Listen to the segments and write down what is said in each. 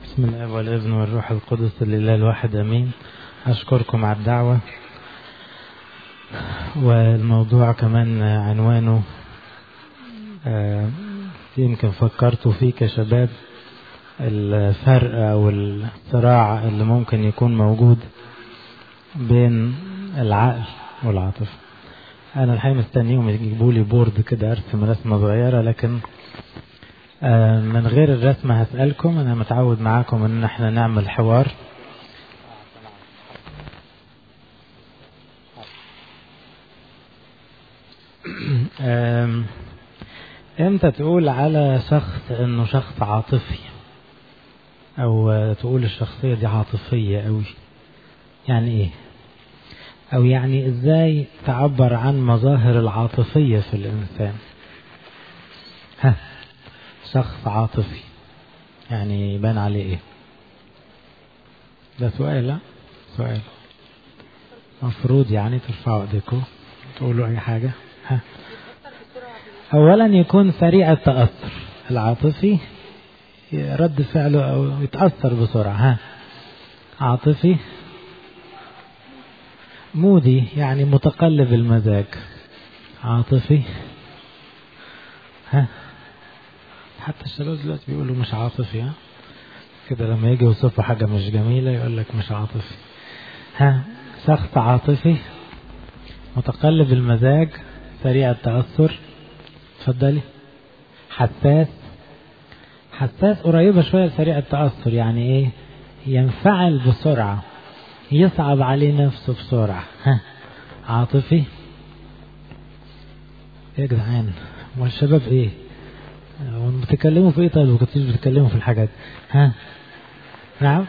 بسم الله والابن والروح القدس لله الواحد امين اشكركم على الدعوه والموضوع كمان عنوانه آه، يمكن فكرتوا فيه كشباب الفرق او الصراع اللي ممكن يكون موجود بين العقل والعاطفه انا الحقيقه مستنيهم يجيبوا لي بورد كده ارسم رسمه صغيره لكن آه، من غير الرسمه هسالكم انا متعود معاكم ان احنا نعمل حوار آم، امتى تقول على شخص انه شخص عاطفي او آه، تقول الشخصيه دي عاطفيه قوي يعني ايه او يعني ازاي تعبر عن مظاهر العاطفيه في الانسان ها شخص عاطفي يعني يبان عليه ايه ده سؤال لا سؤال مفروض يعني ترفعوا ايديكم تقولوا اي حاجه ها اولا يكون سريع التاثر العاطفي رد فعله او يتاثر بسرعه ها عاطفي مودي يعني متقلب المزاج عاطفي ها حتى الشباب دلوقتي بيقولوا مش عاطفي ها كده لما يجي يوصفوا حاجة مش جميلة يقول لك مش عاطفي ها شخص عاطفي متقلب المزاج سريع التأثر اتفضلي حساس حساس قريبة شوية لسريع التأثر يعني ايه ينفعل بسرعة يصعب عليه نفسه بسرعة ها عاطفي يا جدعان والشباب ايه بتتكلموا في ايه طيب كنتوش بتتكلموا في الحاجات ها نعم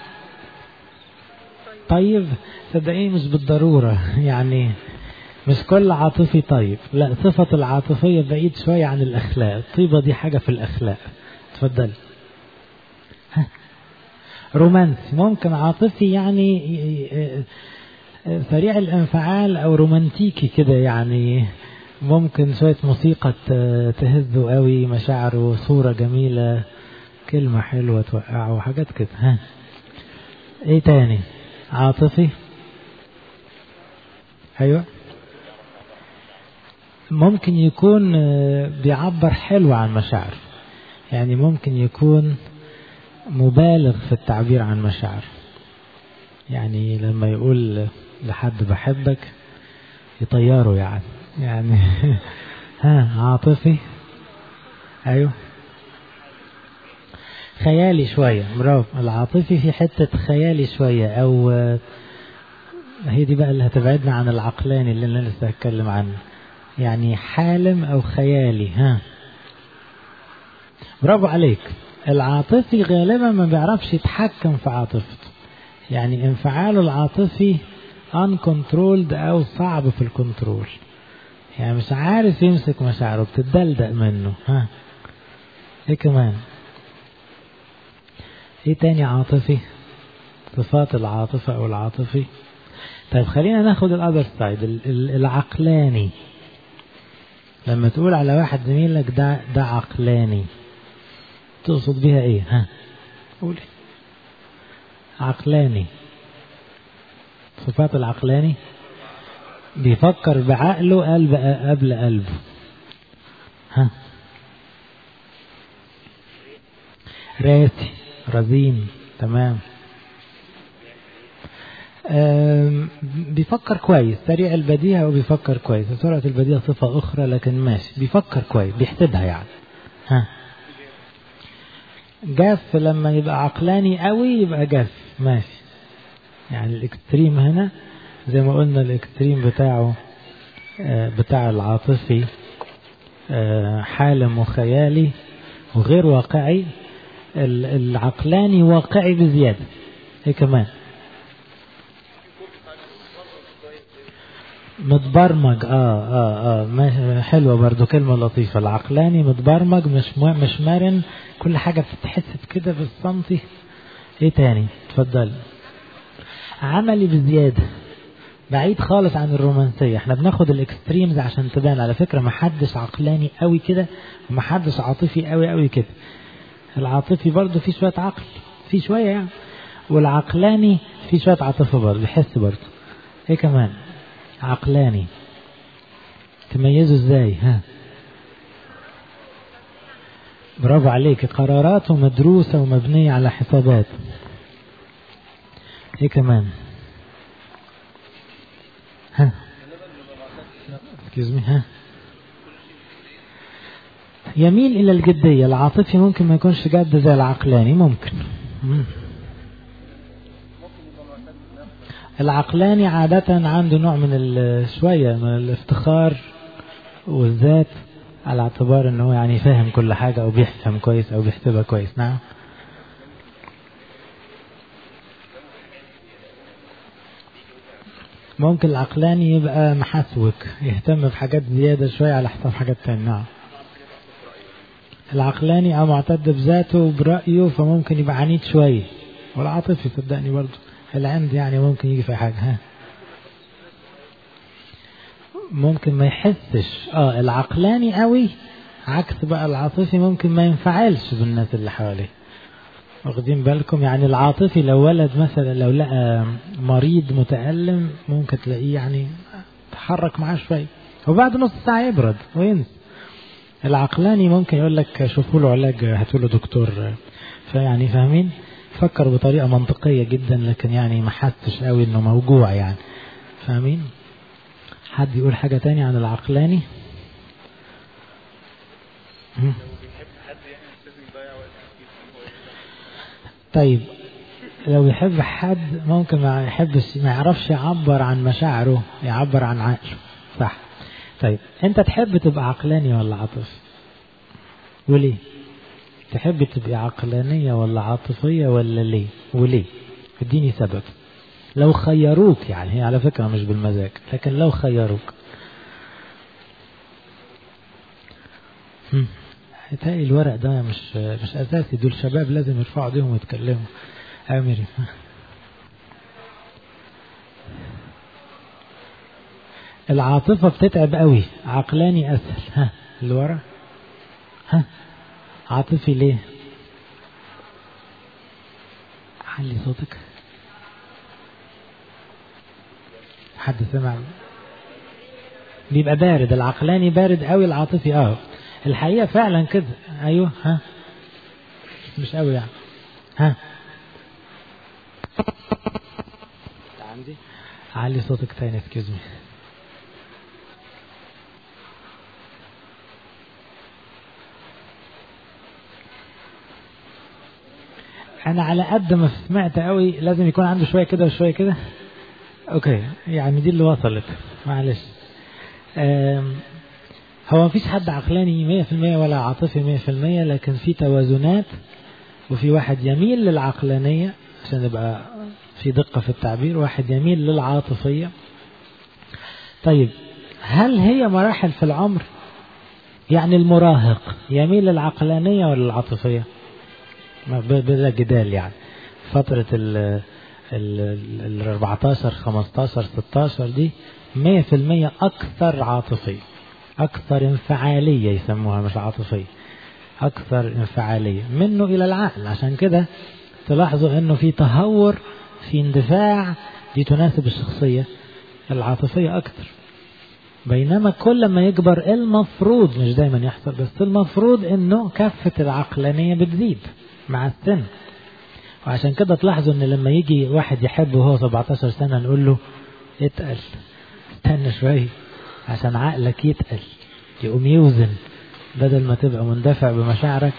طيب صدقيني مش بالضرورة يعني مش كل عاطفي طيب لا صفة العاطفية بعيد شوية عن الأخلاق الطيبة دي حاجة في الأخلاق تفضل ها رومانسي ممكن عاطفي يعني سريع الانفعال أو رومانتيكي كده يعني ممكن شوية موسيقى تهزه قوي مشاعره صورة جميلة كلمة حلوة توقعه وحاجات كده ها ايه تاني عاطفي ايوه ممكن يكون بيعبر حلو عن مشاعره يعني ممكن يكون مبالغ في التعبير عن مشاعره يعني لما يقول لحد بحبك يطيره يعني يعني ها عاطفي ايوه خيالي شوية برافو العاطفي في حتة خيالي شوية او هي دي بقى اللي هتبعدنا عن العقلاني اللي انا لسه هتكلم عنه يعني حالم او خيالي ها برافو عليك العاطفي غالبا ما بيعرفش يتحكم في عاطفته يعني انفعاله العاطفي uncontrolled او صعب في الكنترول يعني مش عارف يمسك مشاعره بتدلدق منه ها ايه كمان ايه تاني عاطفي صفات العاطفة او العاطفي طيب خلينا ناخد الأذر سايد العقلاني لما تقول على واحد زميلك ده ده عقلاني تقصد بيها ايه ها قولي عقلاني صفات العقلاني بيفكر بعقله قلب قبل قلبه ها راسي رزين تمام بيفكر كويس سريع البديهة وبيفكر كويس سرعة البديهة صفة أخرى لكن ماشي بيفكر كويس بيحسبها يعني ها جاف لما يبقى عقلاني قوي يبقى جاف ماشي يعني الاكستريم هنا زي ما قلنا الاكستريم بتاعه بتاع العاطفي حالم وخيالي وغير واقعي العقلاني واقعي بزيادة ايه كمان متبرمج اه اه اه حلوه برضو كلمه لطيفه العقلاني متبرمج مش مش مرن كل حاجه بتتحسب كده بالسنتي ايه تاني اتفضل عملي بزياده بعيد خالص عن الرومانسية احنا بناخد الاكستريمز عشان تبان على فكرة محدش عقلاني قوي كده ومحدش عاطفي قوي قوي كده العاطفي برضه فيه شوية عقل في شوية يعني والعقلاني في شوية عاطفة برضه بيحس برضه ايه كمان عقلاني تميزه ازاي ها برافو عليك قراراته مدروسة ومبنية على حسابات ايه كمان ها excuse me ها يميل الى الجدية العاطفي ممكن ما يكونش جد زي العقلاني ممكن مم. العقلاني عادة عنده نوع من شوية من الافتخار والذات على اعتبار انه هو يعني فاهم كل حاجة او بيفهم كويس او بيحسبها كويس نعم ممكن العقلاني يبقى محسوك يهتم بحاجات زيادة شوية على حساب حاجات تانية نعم العقلاني او معتد بذاته وبرأيه فممكن يبقى عنيد شوية والعاطفي صدقني برضه العند يعني ممكن يجي في حاجة ها ممكن ما يحسش اه العقلاني قوي عكس بقى العاطفي ممكن ما ينفعلش بالناس اللي حواليه واخدين بالكم يعني العاطفي لو ولد مثلا لو لقى مريض متألم ممكن تلاقيه يعني تحرك معاه شوية وبعد نص ساعة يبرد وينسى العقلاني ممكن يقول لك شوفوا له علاج هاتوا له دكتور فيعني فاهمين فكر بطريقة منطقية جدا لكن يعني ما حسش قوي انه موجوع يعني فاهمين حد يقول حاجة تاني عن العقلاني طيب لو يحب حد ممكن ما يحبش ما يعرفش يعبر عن مشاعره يعبر عن عقله صح طيب انت تحب تبقى عقلاني ولا عاطفي وليه تحب تبقى عقلانية ولا عاطفية ولا ليه وليه اديني سبب لو خيروك يعني هي على فكرة مش بالمزاج لكن لو خيروك هتلاقي الورق ده مش مش اساسي دول شباب لازم يرفعوا ايديهم ويتكلموا امري العاطفة بتتعب قوي عقلاني اسهل ها اللي ورا ها عاطفي ليه علي صوتك حد سمع بيبقى بارد العقلاني بارد قوي العاطفي اه الحقيقة فعلا كده ايوه ها مش قوي يعني ها عندي علي صوتك تاني اسكيوز مي انا على قد ما سمعت قوي لازم يكون عنده شويه كده وشويه كده اوكي يعني دي اللي وصلت معلش هو مفيش حد عقلاني 100% ولا عاطفي 100% لكن في توازنات وفي واحد يميل للعقلانية عشان يبقى في دقة في التعبير واحد يميل للعاطفية طيب هل هي مراحل في العمر يعني المراهق يميل للعقلانية ولا العاطفية بلا جدال يعني فترة ال ال 14 15 16 دي 100% أكثر عاطفية أكثر انفعالية يسموها مش عاطفية أكثر انفعالية منه إلى العقل عشان كده تلاحظوا أنه في تهور في اندفاع دي تناسب الشخصية العاطفية أكثر بينما كل ما يكبر المفروض مش دايما يحصل بس المفروض أنه كفة العقلانية بتزيد مع السن وعشان كده تلاحظوا ان لما يجي واحد يحب وهو 17 سنة نقول له اتقل استنى شوية عشان عقلك يتقل يقوم يوزن بدل ما تبقى مندفع بمشاعرك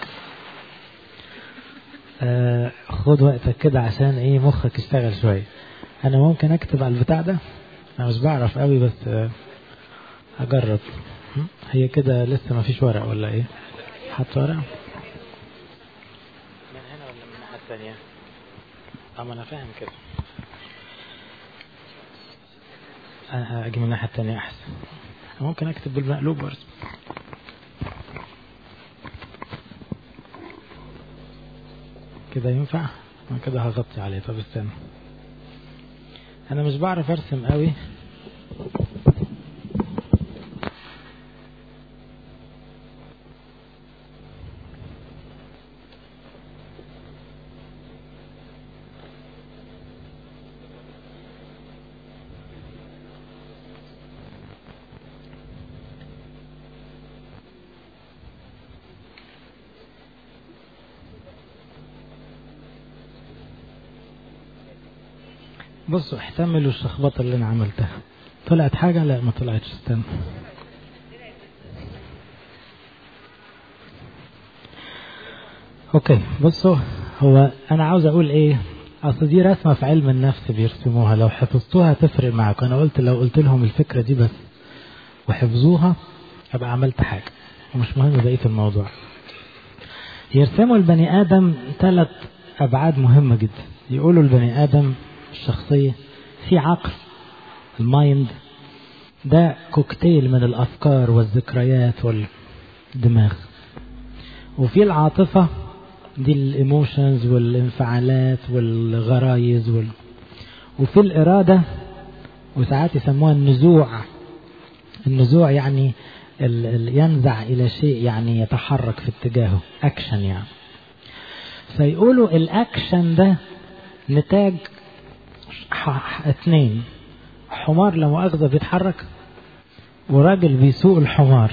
آه خد وقتك كده عشان ايه مخك يشتغل شوية انا ممكن اكتب على البتاع ده انا مش بعرف قوي بس آه اجرب هي كده لسه ما فيش ورق ولا ايه حط ورق الثانية أما أنا فاهم كده أنا أجي من الناحية الثانية أحسن ممكن أكتب بالمقلوب برضه كده ينفع أنا كده هغطي عليه طب استنى أنا مش بعرف أرسم قوي بصوا احتملوا الشخبطة اللي انا عملتها طلعت حاجة لا ما طلعتش استنى اوكي بصوا هو انا عاوز اقول ايه اصل دي رسمة في علم النفس بيرسموها لو حفظتوها تفرق معاكم انا قلت لو قلت لهم الفكرة دي بس وحفظوها ابقى عملت حاجة ومش مهم بقية الموضوع يرسموا البني ادم ثلاث ابعاد مهمة جدا يقولوا البني ادم الشخصية في عقل المايند ده كوكتيل من الافكار والذكريات والدماغ وفي العاطفة دي الايموشنز والانفعالات والغرايز وال... وفي الإرادة وساعات يسموها النزوع النزوع يعني ال... ال... ينزع إلى شيء يعني يتحرك في اتجاهه أكشن يعني فيقولوا الأكشن ده نتاج ح... اتنين حمار لا مؤاخذة بيتحرك وراجل بيسوق الحمار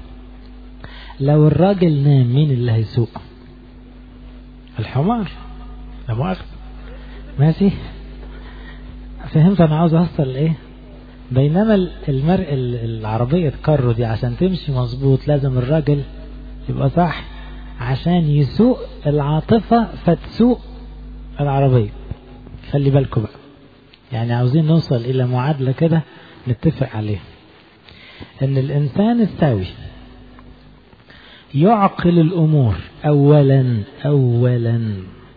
لو الراجل نام مين اللي هيسوق الحمار لا مؤاخذة ماشي فهمت انا عاوز اوصل ايه بينما المرء العربية كارو دي عشان تمشي مظبوط لازم الراجل يبقى صح عشان يسوق العاطفة فتسوق العربية خلي بالكم بقى يعني عاوزين نوصل الى معادلة كده نتفق عليها ان الانسان السوي يعقل الامور اولا اولا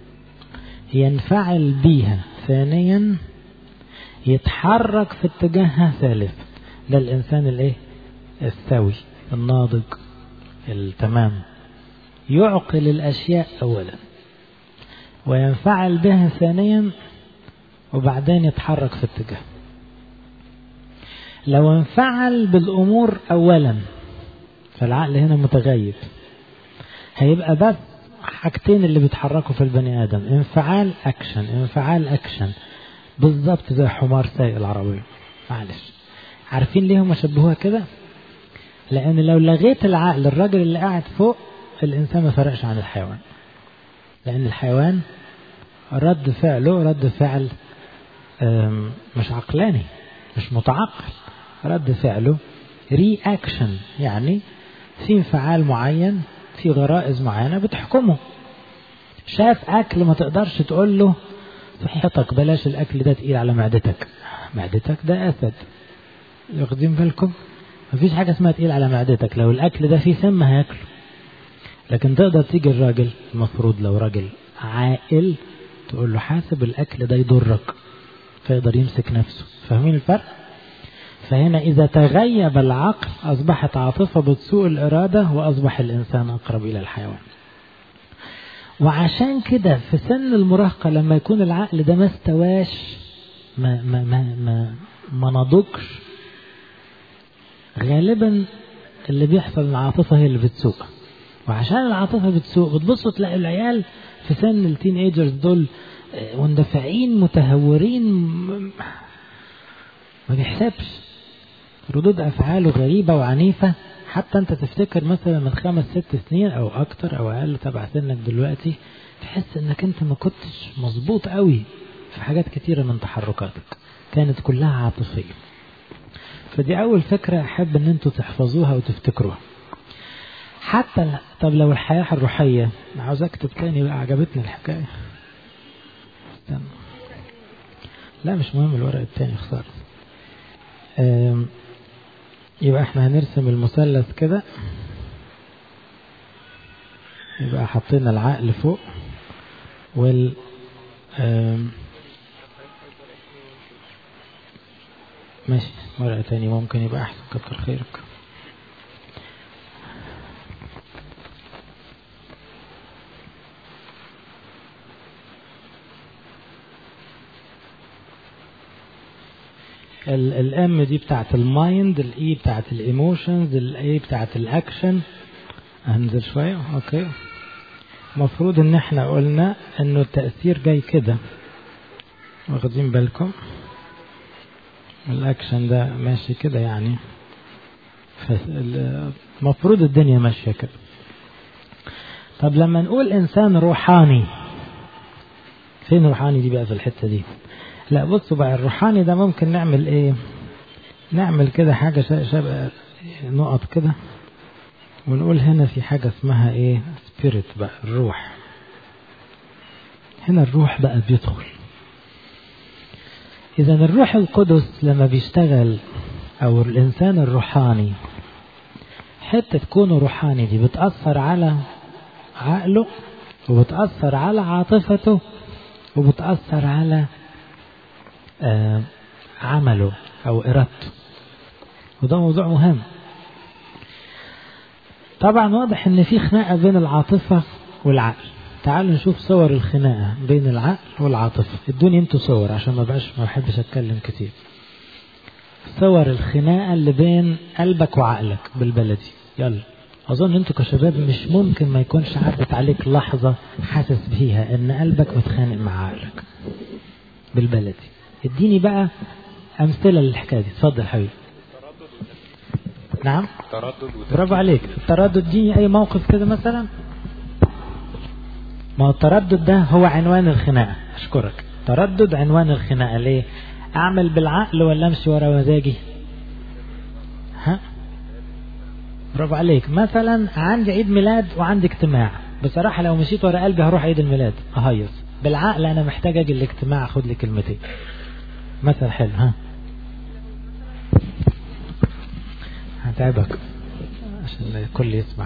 ينفعل بيها ثانيا يتحرك في اتجاهها ثالثا ده الانسان الايه السوي الناضج التمام يعقل الاشياء اولا وينفعل بها ثانيا وبعدين يتحرك في اتجاه لو انفعل بالامور اولا فالعقل هنا متغيب هيبقى بس حاجتين اللي بيتحركوا في البني ادم انفعال اكشن انفعال اكشن بالظبط زي حمار سايق العربيه معلش عارفين ليه هم شبهوها كده لان لو لغيت العقل الراجل اللي قاعد فوق الانسان ما فرقش عن الحيوان لان الحيوان رد فعله رد فعل مش عقلاني مش متعقل رد فعله رياكشن يعني في انفعال معين في غرائز معينة بتحكمه شاف أكل ما تقدرش تقول له صحتك بلاش الأكل ده تقيل على معدتك معدتك ده أسد واخدين بالكم مفيش حاجة اسمها تقيل على معدتك لو الأكل ده فيه سم هياكله لكن تقدر تيجي الراجل المفروض لو راجل عاقل تقول له حاسب الأكل ده يضرك فيقدر يمسك نفسه فاهمين الفرق فهنا إذا تغيب العقل أصبحت عاطفة بتسوء الإرادة وأصبح الإنسان أقرب إلى الحيوان وعشان كده في سن المراهقة لما يكون العقل ده ما استواش ما ما ما ما, ما نضجش غالبا اللي بيحصل العاطفة هي اللي بتسوق وعشان العاطفة بتسوق بتبصوا تلاقي العيال في سن التين ايجرز دول مندفعين متهورين ما بيحسبش ردود افعاله غريبة وعنيفة حتى انت تفتكر مثلا من خمس ست سنين او اكتر او اقل تبع سنك دلوقتي تحس انك انت ما كنتش مظبوط قوي في حاجات كتيرة من تحركاتك كانت كلها عاطفية فدي اول فكرة احب ان انتوا تحفظوها وتفتكروها حتى طب لو الحياة الروحية عاوز اكتب تاني بقى عجبتني الحكاية استنى لا مش مهم الورق التاني خسارة يبقى احنا هنرسم المثلث كده يبقى حطينا العقل فوق وال ماشي ورقة تاني ممكن يبقى احسن كتر خيرك الام دي بتاعت المايند الاي بتاعت الايموشنز الاي بتاعت الاكشن هنزل شويه اوكي المفروض ان احنا قلنا انه التاثير جاي كده واخدين بالكم الاكشن ده ماشي كده يعني المفروض الدنيا ماشيه كده طب لما نقول انسان روحاني فين روحاني دي بقى في الحته دي لا بصوا بقى الروحاني ده ممكن نعمل ايه نعمل كده حاجة شبه نقط كده ونقول هنا في حاجة اسمها ايه سبيريت بقى الروح هنا الروح بقى بيدخل اذا الروح القدس لما بيشتغل او الانسان الروحاني حتة كونه روحاني دي بتأثر على عقله وبتأثر على عاطفته وبتأثر على آه عمله أو إرادته وده موضوع مهم طبعا واضح ان في خناقة بين العاطفة والعقل تعالوا نشوف صور الخناقة بين العقل والعاطفة ادوني انتوا صور عشان ما بقاش ما بحبش اتكلم كتير صور الخناقة اللي بين قلبك وعقلك بالبلدي يلا أظن أنتوا كشباب مش ممكن ما يكونش عدت عليك لحظة حاسس بيها إن قلبك متخانق مع عقلك بالبلدي اديني بقى أمثلة للحكاية دي اتفضل حبيبي نعم تردد برافو عليك التردد اديني أي موقف كده مثلا ما هو التردد ده هو عنوان الخناقة أشكرك تردد عنوان الخناقة ليه أعمل بالعقل ولا أمشي ورا مزاجي ها برافو عليك مثلا عندي عيد ميلاد وعندي اجتماع بصراحة لو مشيت ورا قلبي هروح عيد الميلاد أهيص بالعقل أنا محتاج أجي الاجتماع أخد لي كلمتين مثل حلو ها هتعبك عشان الكل يسمع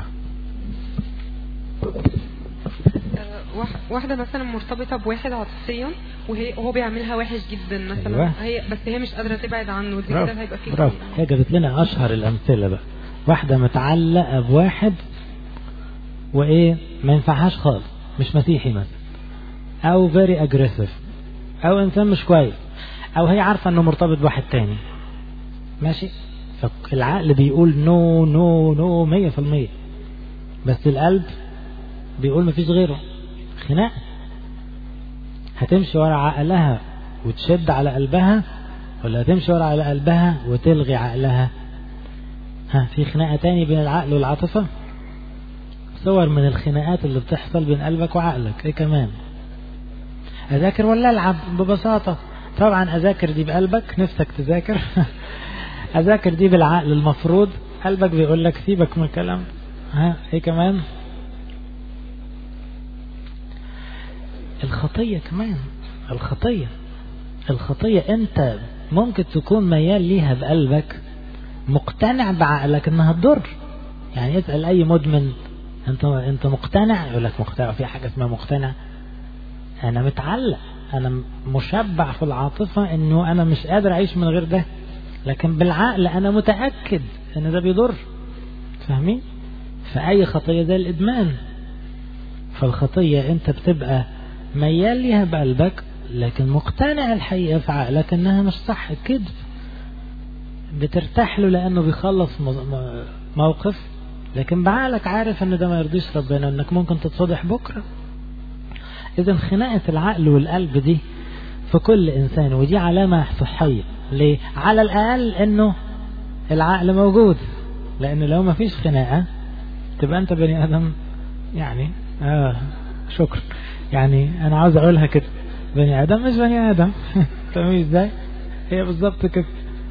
واحدة مثلا مرتبطة بواحد عاطفيا وهي وهو بيعملها وحش جدا مثلا أيوة. هي بس هي مش قادرة تبعد عنه دي كده هيبقى فيه برافو هي جابت لنا أشهر الأمثلة بقى واحدة متعلقة بواحد وإيه ما ينفعهاش خالص مش مسيحي مثلا أو فيري أجريسيف أو إنسان مش كويس أو هي عارفة إنه مرتبط بواحد تاني ماشي فالعقل بيقول نو نو نو مية في المية بس القلب بيقول مفيش غيره خناقة هتمشي ورا عقلها وتشد على قلبها ولا هتمشي ورا على قلبها وتلغي عقلها ها في خناقة تاني بين العقل والعاطفة صور من الخناقات اللي بتحصل بين قلبك وعقلك ايه كمان اذاكر ولا العب ببساطة طبعا اذاكر دي بقلبك نفسك تذاكر اذاكر دي بالعقل المفروض قلبك بيقول لك سيبك من الكلام ها ايه كمان الخطية كمان الخطية الخطية انت ممكن تكون ميال ليها بقلبك مقتنع بعقلك انها تضر يعني اسأل اي مدمن انت انت مقتنع يقول لك مقتنع في حاجة اسمها مقتنع انا متعلق انا مشبع في العاطفة انه انا مش قادر اعيش من غير ده لكن بالعقل انا متأكد ان ده بيضر فاهمين فاي خطية زي الادمان فالخطية انت بتبقى ميال ليها بقلبك لكن مقتنع الحقيقة في عقلك انها مش صح كذب بترتاح له لانه بيخلص موقف لكن بعقلك عارف ان ده ما يرضيش ربنا انك ممكن تتفضح بكرة اذا خناقة العقل والقلب دي في كل انسان ودي علامة صحية ليه على الاقل انه العقل موجود لان لو ما فيش خناقة تبقى انت بني ادم يعني آه شكرا يعني انا عاوز اقولها كده بني ادم مش بني ادم فاهمين ازاي هي بالظبط كده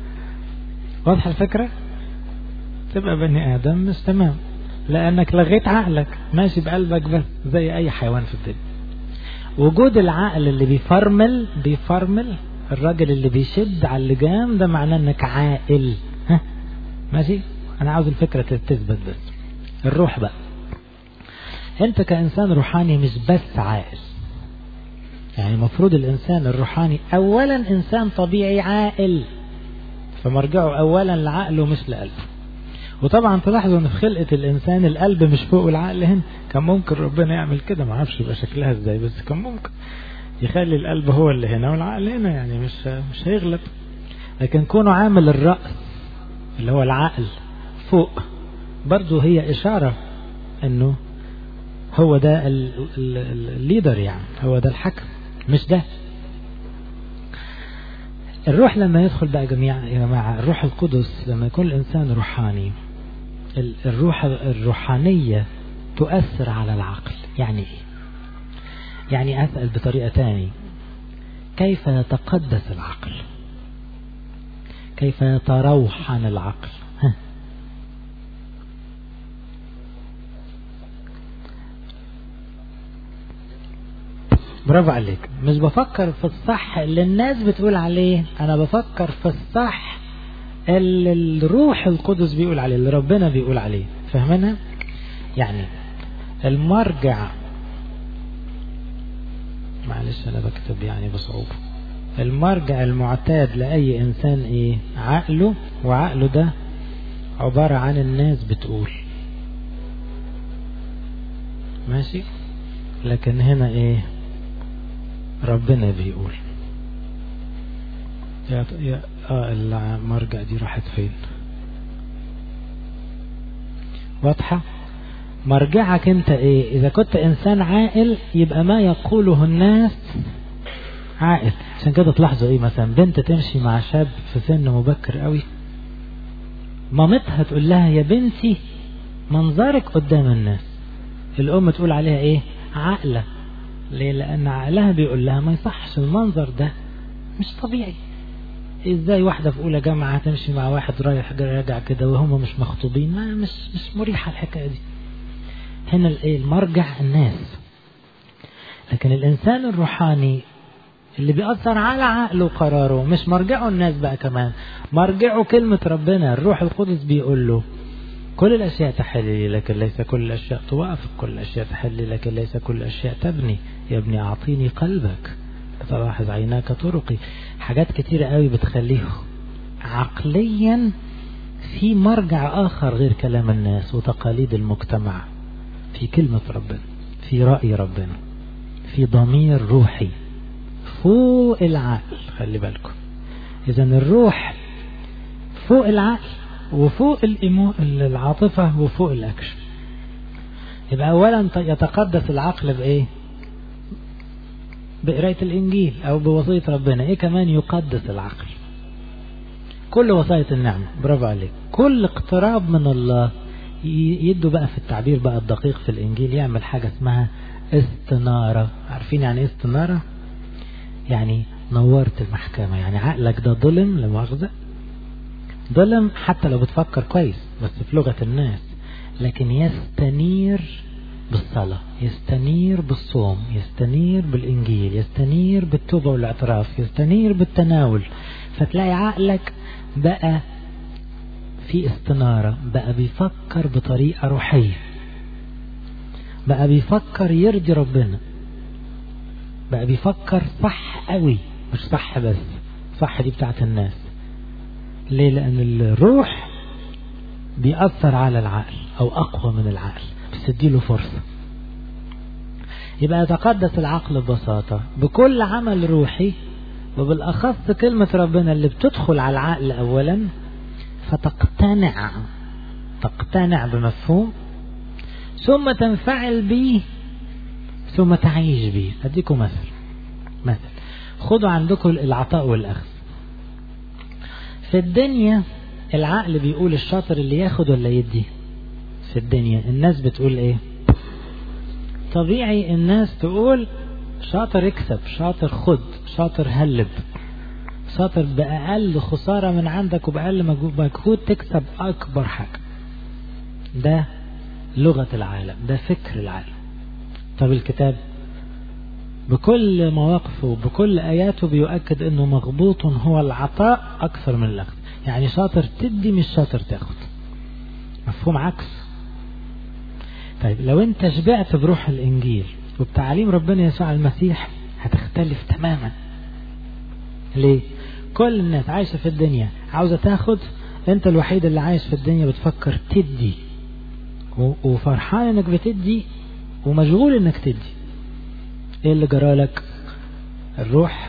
واضحه الفكره تبقى بني ادم مش تمام لانك لغيت عقلك ماشي بقلبك بس زي اي حيوان في الدنيا وجود العقل اللي بيفرمل بيفرمل الراجل اللي بيشد على اللجام ده معناه انك عاقل ها ماشي انا عاوز الفكره تثبت بس الروح بقى انت كانسان روحاني مش بس عاقل يعني المفروض الانسان الروحاني اولا انسان طبيعي عاقل فمرجعه اولا لعقله مش لقلبه وطبعا تلاحظوا ان في خلقة الانسان القلب مش فوق العقل هنا كان ممكن ربنا يعمل كده ما اعرفش يبقى شكلها ازاي بس كان ممكن يخلي القلب هو اللي هنا والعقل هنا يعني مش مش هيغلب لكن كونه عامل الرأس اللي هو العقل فوق برضه هي اشارة انه هو ده الليدر يعني هو ده الحكم مش ده الروح لما يدخل بقى جميع يا جماعة الروح القدس لما يكون الإنسان روحاني الروح الروحانية تؤثر على العقل يعني إيه يعني أسأل بطريقة تاني كيف يتقدس العقل كيف يتروحن العقل ها. برافو عليك مش بفكر في الصح اللي الناس بتقول عليه انا بفكر في الصح اللي الروح القدس بيقول عليه اللي ربنا بيقول عليه فاهمينها يعني المرجع معلش انا بكتب يعني بصعوبة المرجع المعتاد لأي إنسان إيه عقله وعقله ده عبارة عن الناس بتقول ماشي لكن هنا إيه ربنا بيقول يا يا اه المرجع دي راحت فين واضحة مرجعك انت ايه اذا كنت انسان عاقل يبقى ما يقوله الناس عاقل عشان كده تلاحظوا ايه مثلا بنت تمشي مع شاب في سن مبكر قوي مامتها تقول لها يا بنتي منظرك قدام الناس الام تقول عليها ايه عاقله ليه لان عقلها بيقول لها ما يصحش المنظر ده مش طبيعي ازاي واحده في اولى جامعه تمشي مع واحد رايح راجع كده وهم مش مخطوبين ما مش مش مريحه الحكايه دي هنا الايه المرجع الناس لكن الانسان الروحاني اللي بيأثر على عقله وقراره مش مرجعه الناس بقى كمان مرجعه كلمة ربنا الروح القدس بيقول له كل الأشياء تحل لي لكن ليس كل الأشياء توافق كل الأشياء تحل لي لكن ليس كل الأشياء تبني يا ابني أعطيني قلبك تلاحظ عيناك طرقي حاجات كتيرة قوي بتخليه عقليا في مرجع آخر غير كلام الناس وتقاليد المجتمع في كلمة ربنا في رأي ربنا في ضمير روحي فوق العقل خلي بالكم إذا الروح فوق العقل وفوق الإيمو... العاطفة وفوق الأكشن يبقى أولا يتقدس العقل بإيه بقراية الإنجيل أو بوصية ربنا إيه كمان يقدس العقل كل وصاية النعمة برافو عليك كل اقتراب من الله يدوا بقى في التعبير بقى الدقيق في الإنجيل يعمل حاجة اسمها استنارة عارفين يعني ايه استنارة يعني نورت المحكمة يعني عقلك ده ظلم لمؤاخذة ظلم حتى لو بتفكر كويس بس في لغة الناس لكن يستنير بالصلاة يستنير بالصوم يستنير بالإنجيل يستنير بالتوبة والاعتراف يستنير بالتناول فتلاقي عقلك بقى في استنارة بقى بيفكر بطريقة روحية بقى بيفكر يرضي ربنا بقى بيفكر صح قوي مش صح بس صح دي بتاعت الناس ليه لأن الروح بيأثر على العقل أو أقوى من العقل بس اديله فرصة يبقى يتقدس العقل ببساطة بكل عمل روحي وبالأخص كلمة ربنا اللي بتدخل على العقل أولا فتقتنع تقتنع بمفهوم ثم تنفعل به ثم تعيش به أديكم مثل مثل خدوا عندكم العطاء والأخذ في الدنيا العقل بيقول الشاطر اللي ياخد ولا يدي في الدنيا الناس بتقول ايه طبيعي الناس تقول شاطر اكسب شاطر خد شاطر هلب شاطر بأقل خسارة من عندك وبأقل مجهود تكسب أكبر حاجة ده لغة العالم ده فكر العالم طب الكتاب بكل مواقفه وبكل آياته بيؤكد أنه مغبوط هو العطاء أكثر من الأخذ يعني شاطر تدي مش شاطر تاخد مفهوم عكس طيب لو انت شبعت بروح الإنجيل وبتعاليم ربنا يسوع المسيح هتختلف تماما ليه كل الناس عايشة في الدنيا عاوزة تاخد انت الوحيد اللي عايش في الدنيا بتفكر تدي وفرحان انك بتدي ومشغول انك تدي ايه اللي جرالك الروح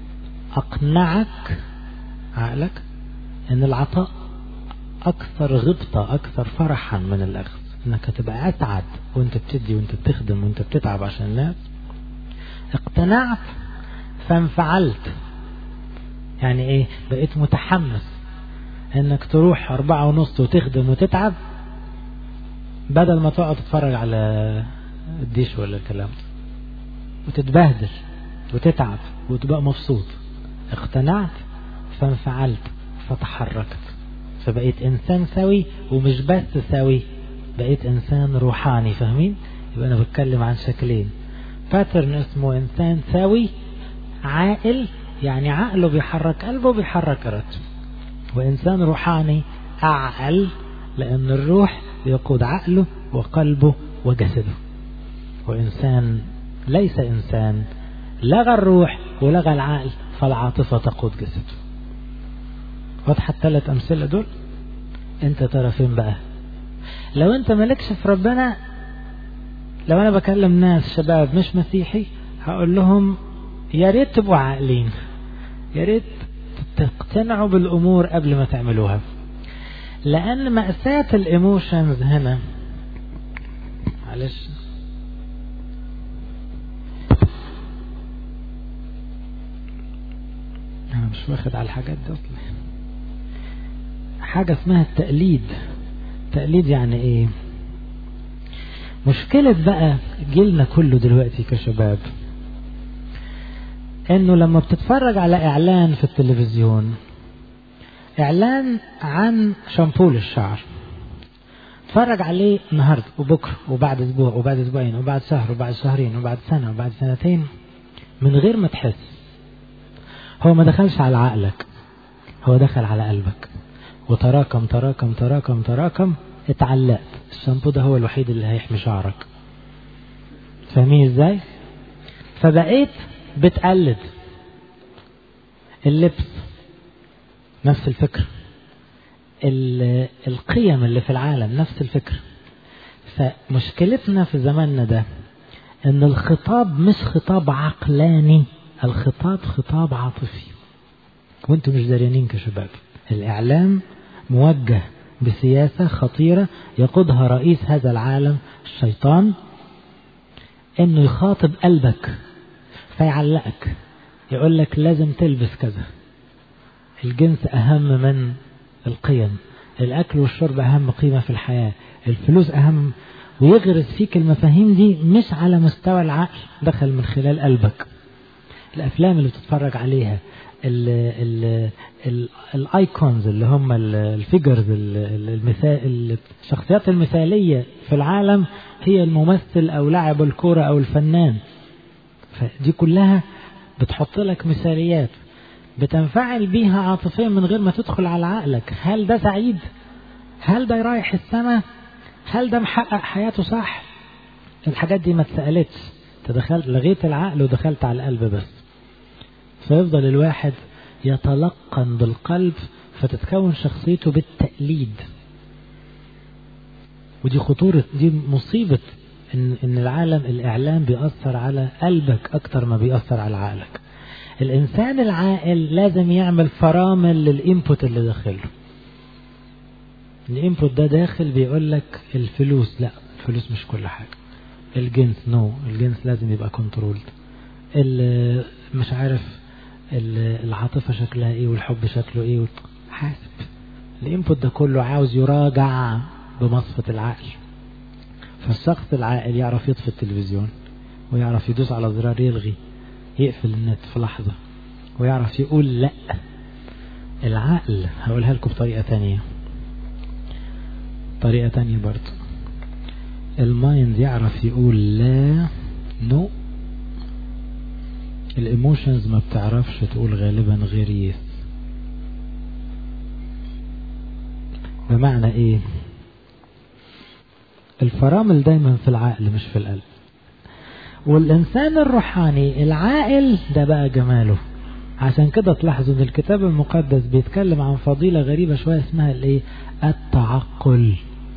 اقنعك عقلك ان العطاء اكثر غبطة اكثر فرحا من الاخذ انك هتبقى اسعد وانت بتدي وانت بتخدم وانت بتتعب عشان الناس اقتنعت فانفعلت يعني ايه بقيت متحمس انك تروح اربعة ونص وتخدم وتتعب بدل ما تقعد تتفرج على الديش ولا الكلام وتتبهدل وتتعب وتبقى مبسوط اقتنعت فانفعلت فتحركت فبقيت انسان سوي ومش بس سوي بقيت انسان روحاني فاهمين يبقى انا بتكلم عن شكلين باترن اسمه انسان سوي عاقل يعني عقله بيحرك قلبه بيحرك ارادته وانسان روحاني اعقل لان الروح يقود عقله وقلبه وجسده وانسان ليس انسان لغى الروح ولغى العقل فالعاطفه تقود جسده واضحه الثلاث امثله دول انت ترى فين بقى لو انت مالكش في ربنا لو انا بكلم ناس شباب مش مسيحي هقول لهم يا ريت تبقوا عاقلين يا ريت تقتنعوا بالامور قبل ما تعملوها لان مأساة الايموشنز هنا معلش انا مش واخد على الحاجات دي اصلا حاجة اسمها التقليد تقليد يعني ايه مشكلة بقى جيلنا كله دلوقتي كشباب انه لما بتتفرج على اعلان في التلفزيون اعلان عن شامبو للشعر اتفرج عليه النهارده وبكره وبعد اسبوع وبعد اسبوعين وبعد شهر وبعد شهرين وبعد سنه وبعد سنتين من غير ما تحس هو ما دخلش على عقلك هو دخل على قلبك وتراكم تراكم تراكم تراكم اتعلقت الشامبو ده هو الوحيد اللي هيحمي شعرك فاهمين ازاي فبقيت بتقلد اللبس نفس الفكر القيم اللي في العالم نفس الفكر فمشكلتنا في زماننا ده ان الخطاب مش خطاب عقلاني الخطاب خطاب عاطفي وانتم مش داريانين كشباب الاعلام موجه بسياسة خطيرة يقودها رئيس هذا العالم الشيطان انه يخاطب قلبك فيعلقك يقول لك لازم تلبس كذا الجنس اهم من القيم الاكل والشرب اهم قيمة في الحياة الفلوس اهم ويغرس فيك المفاهيم دي مش على مستوى العقل دخل من خلال قلبك الافلام اللي بتتفرج عليها الايكونز اللي هم الفيجرز المثال الشخصيات المثاليه في العالم هي الممثل او لاعب الكوره او الفنان فدي كلها بتحط لك مثاليات بتنفعل بيها عاطفيا من غير ما تدخل على عقلك هل ده سعيد هل ده رايح السماء هل ده محقق حياته صح الحاجات دي ما اتسالتش تدخلت لغيت العقل ودخلت على القلب بس فيفضل الواحد يتلقن بالقلب فتتكون شخصيته بالتقليد ودي خطورة دي مصيبة إن, إن العالم الإعلام بيأثر على قلبك أكتر ما بيأثر على عقلك الإنسان العاقل لازم يعمل فرامل للإنبوت اللي داخله الإنبوت ده داخل بيقول لك الفلوس لا الفلوس مش كل حاجة الجنس نو no. الجنس لازم يبقى كنترولد مش عارف العاطفة شكلها ايه والحب شكله ايه حاسب الانبوت ده كله عاوز يراجع بمصفة العقل فالشخص العاقل يعرف يطفي التلفزيون ويعرف يدوس على زرار يلغي يقفل النت في لحظة ويعرف يقول لا العقل هقولها لكم بطريقة تانية طريقة تانية برضو المايند يعرف يقول لا نو الايموشنز ما بتعرفش تقول غالبا غير يس بمعنى ايه الفرامل دايما في العقل مش في القلب والانسان الروحاني العاقل ده بقى جماله عشان كده تلاحظوا ان الكتاب المقدس بيتكلم عن فضيلة غريبة شوية اسمها الايه التعقل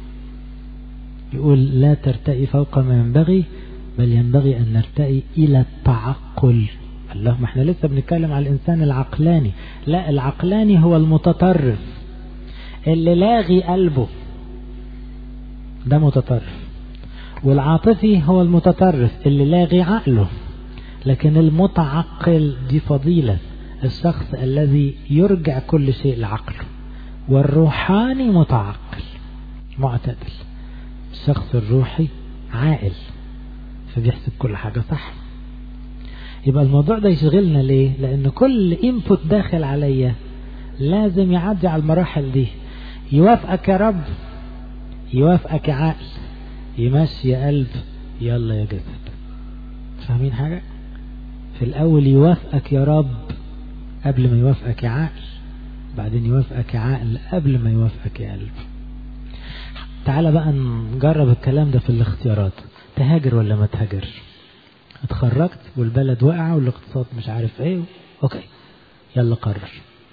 يقول لا ترتقي فوق ما ينبغي بل ينبغي ان نرتقي الى التعقل الله ما احنا لسه بنتكلم على الانسان العقلاني لا العقلاني هو المتطرف اللي لاغي قلبه ده متطرف والعاطفي هو المتطرف اللي لاغي عقله لكن المتعقل دي فضيلة الشخص الذي يرجع كل شيء لعقله والروحاني متعقل معتدل الشخص الروحي عاقل فبيحسب كل حاجة صح يبقى الموضوع ده يشغلنا ليه لان كل انبوت داخل عليا لازم يعدي على المراحل دي يوافقك يا رب يوافقك يا عقل يمشي يا قلب يلا يا جسد فاهمين حاجة في الاول يوافقك يا رب قبل ما يوافقك يا عقل بعدين يوافقك يا عقل قبل ما يوافقك يا قلب تعالى بقى نجرب الكلام ده في الاختيارات تهاجر ولا ما تهاجرش اتخرجت والبلد وقع والاقتصاد مش عارف ايه اوكي يلا قرر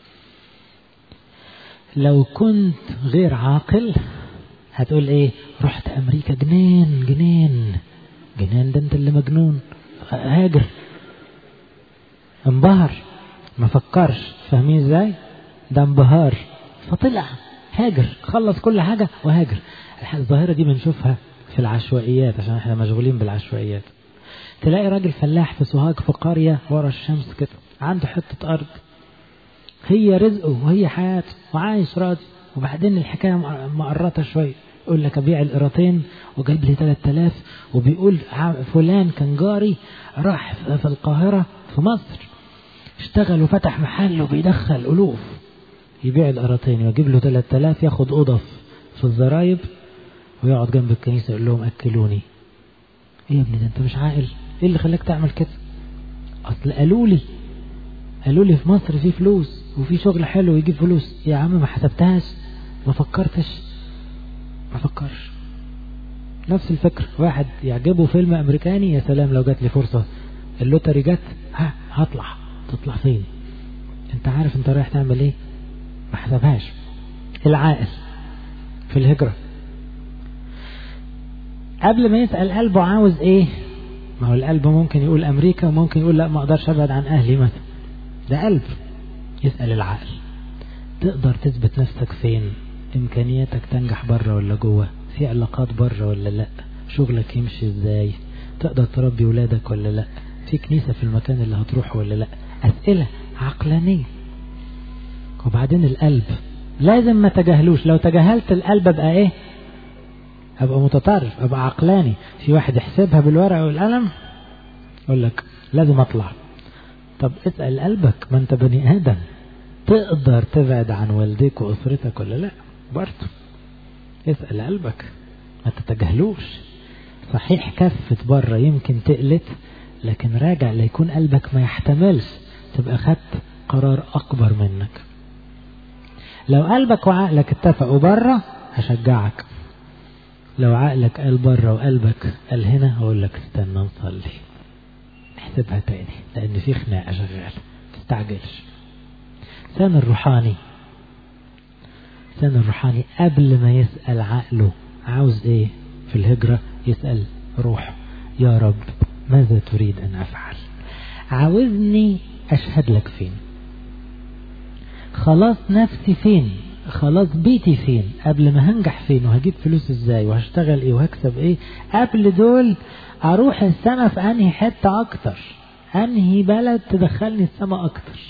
لو كنت غير عاقل هتقول ايه رحت امريكا جنين جنين جنين ده انت اللي مجنون هاجر انبهر ما فكرش فاهمين ازاي ده انبهار فطلع هاجر خلص كل حاجة وهاجر الظاهرة دي بنشوفها في العشوائيات عشان احنا مشغولين بالعشوائيات تلاقي راجل فلاح في سوهاج في قرية ورا الشمس كده عنده حتة أرض هي رزقه وهي حياته وعايش راضي وبعدين الحكاية مقرطة شوية يقول لك أبيع القراطين وجايب لي 3000 وبيقول فلان كان جاري راح في القاهرة في مصر اشتغل وفتح محل وبيدخل ألوف يبيع القراطين ويجيب له 3000 ياخد أوضة في الزرايب ويقعد جنب الكنيسة يقول لهم أكلوني ايه يا ابني ده انت مش عاقل ايه اللي خلاك تعمل كده اصل قالوا لي قالوا لي في مصر في فلوس وفي شغل حلو يجيب فلوس يا عم ما حسبتهاش ما فكرتش ما فكرش نفس الفكر واحد يعجبه فيلم امريكاني يا سلام لو جات لي فرصة اللوتري جت ها هطلع تطلع فين انت عارف انت رايح تعمل ايه ما حسبهاش العاقل في الهجرة قبل ما يسأل قلبه عاوز ايه ما هو القلب ممكن يقول امريكا وممكن يقول لا ما اقدرش ابعد عن اهلي مثلا ده قلب يسأل العقل تقدر تثبت نفسك فين امكانياتك تنجح بره ولا جوه في علاقات بره ولا لا شغلك يمشي ازاي تقدر تربي ولادك ولا لا في كنيسة في المكان اللي هتروح ولا لا اسئلة عقلانية وبعدين القلب لازم ما تجاهلوش لو تجاهلت القلب ابقى ايه ابقى متطرف ابقى عقلاني في واحد يحسبها بالورقه والقلم يقول لك لازم اطلع طب اسال قلبك ما انت بني ادم تقدر تبعد عن والديك واسرتك ولا لا برضه اسال قلبك ما تتجاهلوش صحيح كفت بره يمكن تقلت لكن راجع ليكون قلبك ما يحتملش تبقى خدت قرار اكبر منك لو قلبك وعقلك اتفقوا بره هشجعك لو عقلك قال بره وقلبك قال هنا هقول لك استنى نصلي احسبها تاني لان في خناقه شغاله تستعجلش سان الروحاني سان الروحاني قبل ما يسأل عقله عاوز ايه في الهجرة يسأل روح يا رب ماذا تريد ان افعل عاوزني اشهد لك فين خلاص نفسي فين خلاص بيتي فين قبل ما هنجح فين وهجيب فلوس ازاي وهشتغل ايه وهكسب ايه قبل دول اروح السما في انهي حتة اكتر انهي بلد تدخلني السما اكتر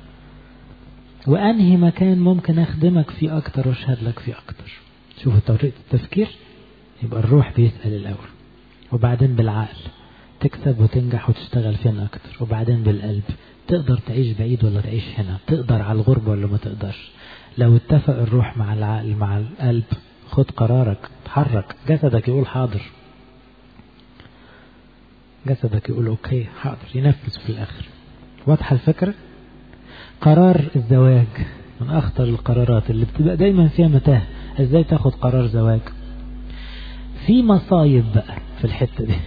وانهي مكان ممكن اخدمك فيه اكتر واشهد لك فيه اكتر شوفوا طريقة التفكير يبقى الروح بيسأل الاول وبعدين بالعقل تكسب وتنجح وتشتغل فين اكتر وبعدين بالقلب تقدر تعيش بعيد ولا تعيش هنا تقدر على الغربة ولا ما تقدرش لو اتفق الروح مع العقل مع القلب خد قرارك تحرك جسدك يقول حاضر جسدك يقول اوكي حاضر ينفذ في الاخر واضحة الفكرة قرار الزواج من اخطر القرارات اللي بتبقى دايما فيها متاه ازاي تاخد قرار زواج في مصايب بقى في الحتة دي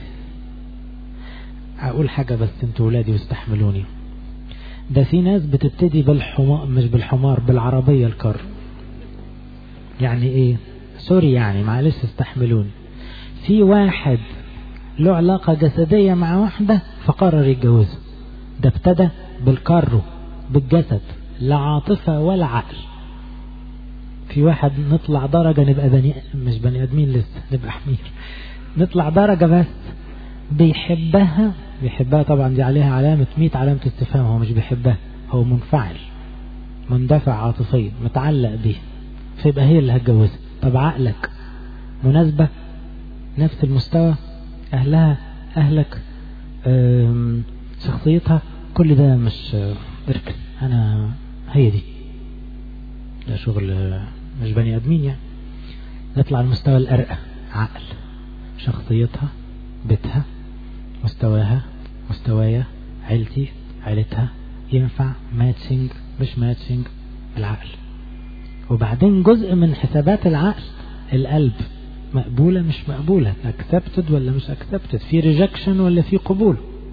اقول حاجة بس انتوا ولادي واستحملوني ده في ناس بتبتدي بالحمار مش بالحمار بالعربية الكر يعني ايه سوري يعني معلش استحملوني في واحد له علاقة جسدية مع واحدة فقرر يتجوزها ده ابتدى بالكرو بالجسد لا عاطفة ولا عقل في واحد نطلع درجة نبقى بني مش بني ادمين لسه نبقى حمير نطلع درجة بس بيحبها بيحبها طبعا دي عليها علامة 100 علامة استفهام هو مش بيحبها هو منفعل مندفع عاطفيا متعلق بيها فيبقى هي اللي هتجوزها طب عقلك مناسبة نفس المستوى أهلها أهلك شخصيتها كل ده مش اركن انا هي دي ده شغل مش بني ادمين يعني نطلع المستوى الارقى عقل شخصيتها بيتها مستواها مستوايا عيلتي عيلتها ينفع ماتشنج مش ماتشنج العقل وبعدين جزء من حسابات العقل القلب مقبولة مش مقبولة accepted ولا مش accepted في rejection ولا في قبول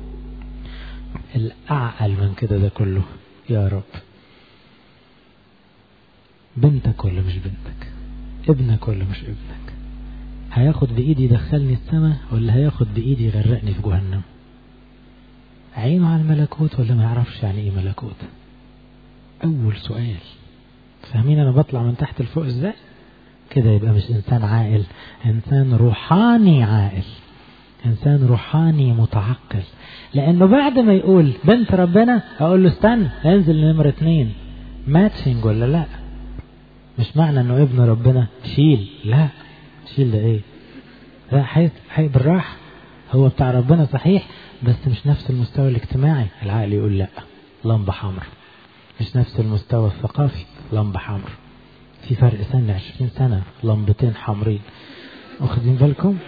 الأعقل من كده ده كله يا رب بنتك ولا مش بنتك ابنك ولا مش ابنك هياخد بإيدي يدخلني السماء ولا هياخد بإيدي يغرقني في جهنم عينه على الملكوت ولا ما يعرفش يعني ايه ملكوت أول سؤال فاهمين أنا بطلع من تحت لفوق ازاي كده يبقى مش إنسان عاقل إنسان روحاني عاقل إنسان روحاني متعقل لأنه بعد ما يقول بنت ربنا أقول له استنى انزل لنمرة اتنين ماتشنج ولا لا مش معنى انه ابن ربنا شيل لا شيل ده ايه لا حي حي بالراحة هو بتاع ربنا صحيح بس مش نفس المستوى الاجتماعي العقل يقول لا لمبة حمر مش نفس المستوى الثقافي لمبة حمر في فرق سنة عشرين سنة لمبتين حمرين واخدين بالكم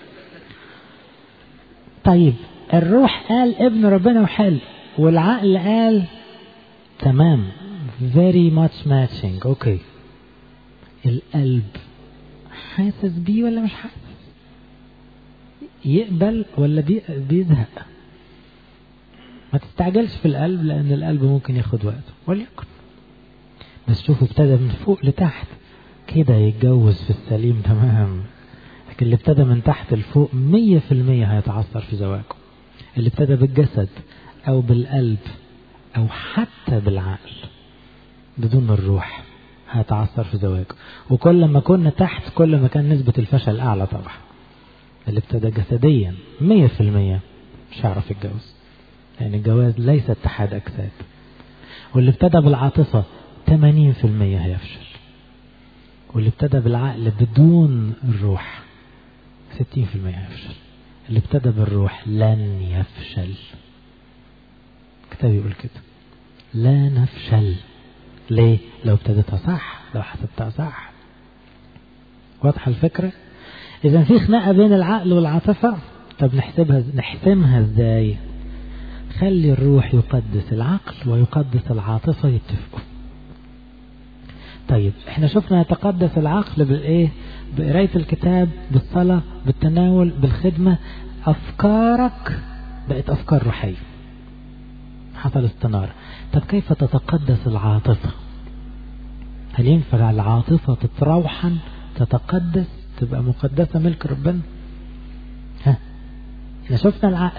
طيب الروح قال ابن ربنا وحل والعقل قال تمام very much matching اوكي القلب حاسس بيه ولا مش حاسس يقبل ولا بي بيزهق ما تستعجلش في القلب لان القلب ممكن ياخد وقته وليكن بس شوفوا ابتدى من فوق لتحت كده يتجوز في السليم تمام لكن اللي ابتدى من تحت لفوق مية في المية هيتعثر في زواجه اللي ابتدى بالجسد او بالقلب او حتى بالعقل بدون الروح هيتعثر في زواجه وكل ما كنا تحت كل ما كان نسبة الفشل أعلى طبعا اللي ابتدى جسديا مية في المية مش هيعرف يتجوز لأن الجواز ليس اتحاد أجساد واللي ابتدى بالعاطفة تمانين في المية هيفشل واللي ابتدى بالعقل بدون الروح ستين في المية هيفشل اللي ابتدى بالروح لن يفشل كتاب يقول كده لا نفشل ليه لو ابتديتها صح لو حسبتها صح واضحة الفكرة إذا في خناقة بين العقل والعاطفة طب نحسبها نحسمها ازاي خلي الروح يقدس العقل ويقدس العاطفة يتفقوا طيب احنا شفنا يتقدس العقل بالايه بقراية الكتاب بالصلاة بالتناول بالخدمة افكارك بقت افكار روحية حصل استنارة طب كيف تتقدس العاطفة هل ينفع العاطفة تتروحن تتقدس تبقى مقدسة ملك ربنا ها احنا شفنا العقل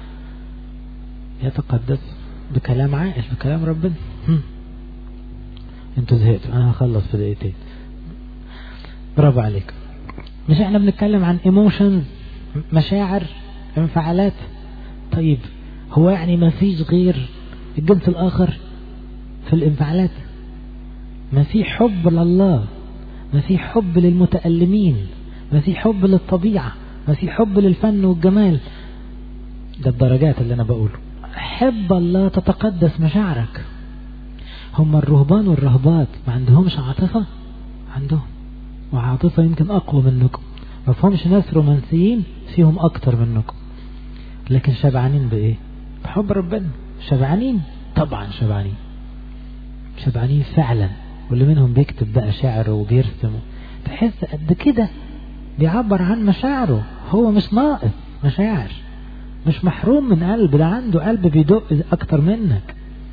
يتقدس بكلام عاقل بكلام ربنا هم. انتوا زهقتوا انا هخلص في دقيقتين برافو عليك مش احنا بنتكلم عن ايموشنز مشاعر انفعالات طيب هو يعني ما فيش غير الجنس الاخر في الانفعالات ما في حب لله ما في حب للمتألمين ما في حب للطبيعة ما في حب للفن والجمال ده الدرجات اللي انا بقوله حب الله تتقدس مشاعرك هم الرهبان والرهبات ما عندهمش عاطفة عندهم وعاطفة يمكن أقوى منكم ما فهمش ناس رومانسيين فيهم أكتر منكم لكن شبعانين بإيه بحب ربنا شبعانين طبعا شبعانين شبعانين فعلا واللي منهم بيكتب بقى شعر وبيرسم تحس قد كده بيعبر عن مشاعره هو مش ناقص مشاعر مش محروم من قلب ده عنده قلب بيدق أكتر منك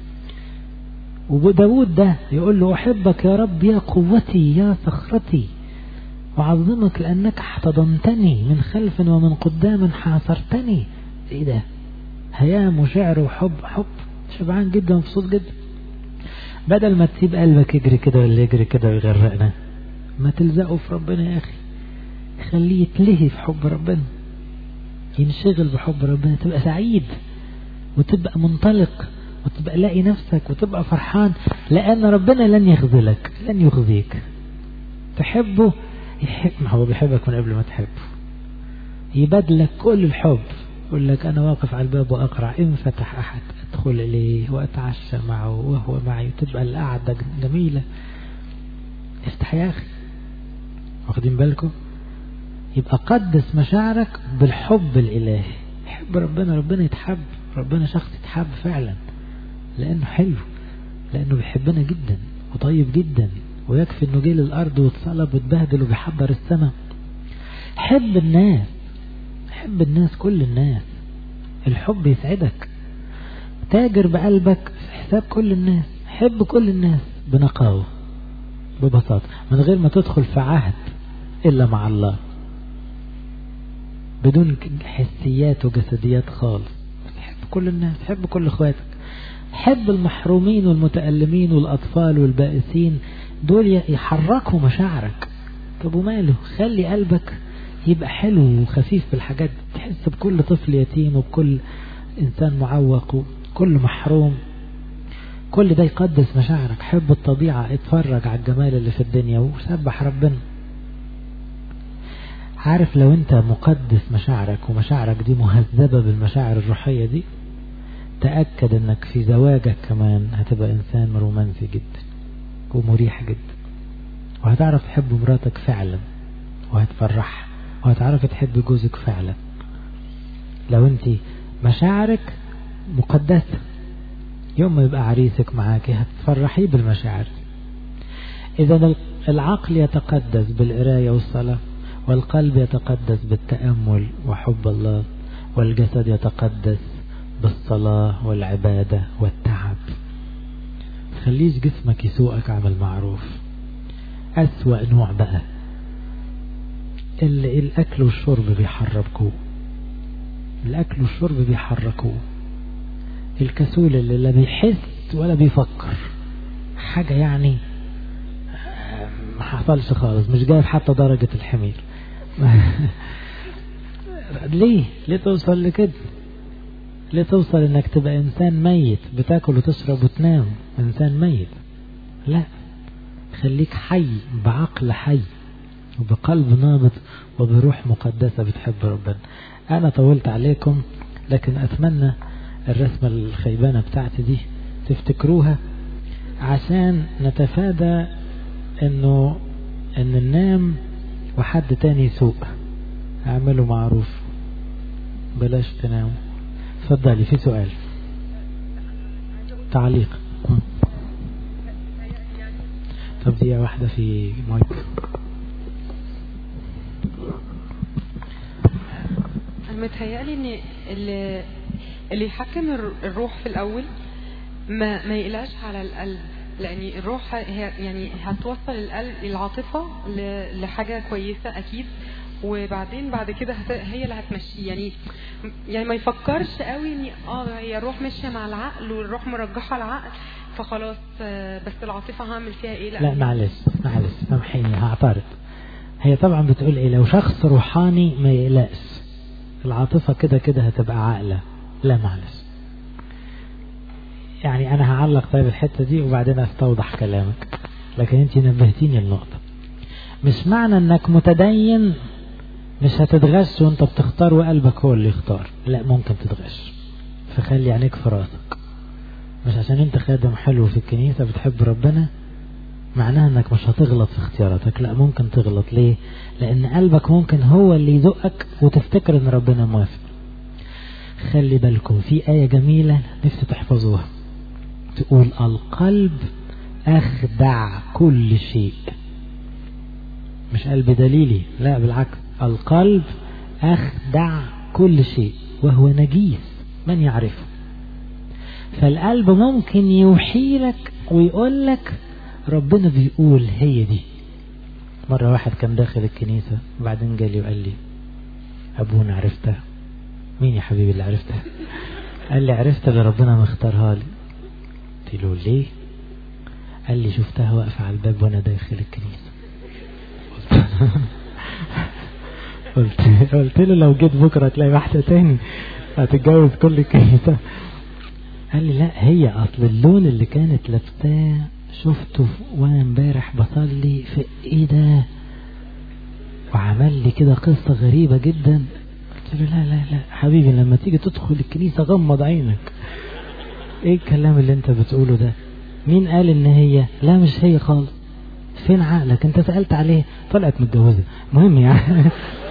وداود ده يقول له أحبك يا رب يا قوتي يا صخرتي وعظمك لأنك احتضنتني من خلف ومن قدام حاصرتني ايه ده هيام وشعر وحب حب شبعان جدا مبسوط جدا بدل ما تسيب قلبك يجري كده ولا يجري كده ويغرقنا ما تلزقه في ربنا يا أخي خليه يتلهي في حب ربنا ينشغل بحب ربنا تبقى سعيد وتبقى منطلق وتبقى لاقي نفسك وتبقى فرحان لأن ربنا لن يخذلك لن يخزيك تحبه يحب ما هو بيحبك من قبل ما تحبه يبادلك كل الحب يقول لك أنا واقف على الباب وأقرع إن فتح أحد أدخل إليه وأتعشى معه وهو معي وتبقى القعدة جميلة افتح يا أخي واخدين بالكم يبقى قدس مشاعرك بالحب الإلهي حب ربنا ربنا يتحب ربنا شخص يتحب فعلا لأنه حلو لأنه بيحبنا جدا وطيب جدا ويكفي انه جه للأرض واتصلب واتبهدل وبيحضر السماء حب الناس حب الناس كل الناس الحب يسعدك تاجر بقلبك في حساب كل الناس حب كل الناس بنقاوة ببساطة من غير ما تدخل في عهد إلا مع الله بدون حسيات وجسديات خالص حب كل الناس حب كل اخواتك حب المحرومين والمتألمين والأطفال والبائسين دول يحركوا مشاعرك طب وماله خلي قلبك يبقى حلو وخفيف بالحاجات تحس بكل طفل يتيم وبكل إنسان معوق وكل محروم كل ده يقدس مشاعرك حب الطبيعة اتفرج على الجمال اللي في الدنيا وسبح ربنا عارف لو انت مقدس مشاعرك ومشاعرك دي مهذبة بالمشاعر الروحية دي تأكد انك في زواجك كمان هتبقى انسان رومانسي جدا ومريح جدا وهتعرف تحب مراتك فعلا وهتفرحها وهتعرف تحب جوزك فعلا لو انت مشاعرك مقدسة يوم ما يبقى عريسك معاكي هتفرحيه بالمشاعر اذا العقل يتقدس بالقراية والصلاة والقلب يتقدس بالتأمل وحب الله والجسد يتقدس بالصلاة والعبادة والتعب خليش جسمك يسوقك عمل معروف أسوأ نوع بقى اللي الأكل والشرب بيحركوه الأكل والشرب بيحركوه الكسول اللي لا بيحس ولا بيفكر حاجة يعني ما حصلش خالص مش جايب حتى درجة الحمير ليه ليه توصل لكده ليه توصل انك تبقى انسان ميت بتاكل وتشرب وتنام انسان ميت لا خليك حي بعقل حي وبقلب نابض وبروح مقدسة بتحب ربنا انا طولت عليكم لكن اتمنى الرسمة الخيبانة بتاعتي دي تفتكروها عشان نتفادى انه ان ننام وحد تاني يسوق اعملوا معروف بلاش تناموا اتفضلي في سؤال تعليق طب دقيقة واحدة في مايك متهيألي ان اللي, اللي يحكم الروح في الاول ما ما يقلقش على القلب لان الروح هي يعني هتوصل القلب العاطفه لحاجه كويسه اكيد وبعدين بعد كده هي اللي هتمشيه يعني يعني ما يفكرش قوي ان اه هي الروح ماشيه مع العقل والروح مرجحه العقل فخلاص بس العاطفه هعمل فيها ايه لا, لا معلش معلش سامحيني هعترض هي طبعا بتقول ايه لو شخص روحاني ما يقلقش العاطفه كده كده هتبقى عاقله لا معلش يعني انا هعلق طيب الحته دي وبعدين استوضح كلامك لكن انت نبهتيني النقطه مش معنى انك متدين مش هتتغش وانت بتختار وقلبك هو اللي يختار لا ممكن تتغش فخلي عينيك في راسك مش عشان انت خادم حلو في الكنيسة بتحب ربنا معناها انك مش هتغلط في اختياراتك لا ممكن تغلط ليه لان قلبك ممكن هو اللي يزقك وتفتكر ان ربنا موافق خلي بالكم في آية جميلة نفسي تحفظوها تقول القلب أخدع كل شيء مش قلب دليلي لا بالعكس القلب أخدع كل شيء وهو نجيس من يعرفه فالقلب ممكن يوحي لك ويقول لك ربنا بيقول هي دي مرة واحد كان داخل الكنيسة وبعدين جالي وقال لي أبونا عرفتها مين يا حبيبي اللي عرفتها قال لي عرفت اللي ربنا مختارها لي قلت له ليه قال لي شفتها واقفة على الباب وانا داخل الكنيسة قلت قلت له لو جيت بكرة تلاقي واحدة تاني هتتجوز كل الكنيسة قال لي لا هي اصل اللون اللي كانت لابساه شفته وانا امبارح بصلي في ايه ده وعمل لي كده قصة غريبة جدا قلت له لا لا لا حبيبي لما تيجي تدخل الكنيسة غمض عينك ايه الكلام اللي انت بتقوله ده مين قال ان هي لا مش هي خالص فين عقلك انت سألت عليه طلعت متجوزة مهم يعني